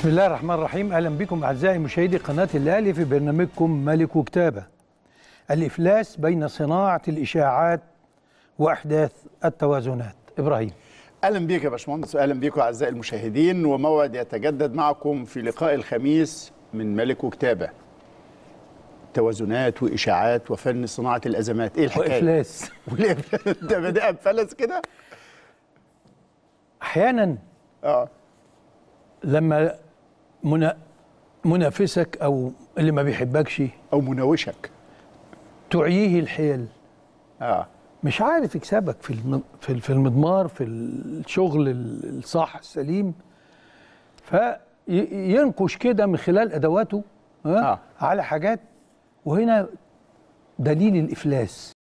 بسم الله الرحمن الرحيم اهلا بكم اعزائي مشاهدي قناه الاهلي في برنامجكم ملك وكتابه. الافلاس بين صناعه الاشاعات واحداث التوازنات. ابراهيم. اهلا بيك يا باشمهندس واهلا بيكم اعزائي المشاهدين وموعد يتجدد معكم في لقاء الخميس من ملك وكتابه. توازنات واشاعات وفن صناعه الازمات، ايه الحكايه؟ وافلاس. والإفلاس ده بدأ بفلس كده؟ احيانا اه لما منا منافسك او اللي ما بيحبكش او مناوشك تعييه الحيل اه مش عارف يكسبك في الم- في في المضمار في الشغل الصح السليم فينقش كده من خلال ادواته ها آه. على حاجات وهنا دليل الافلاس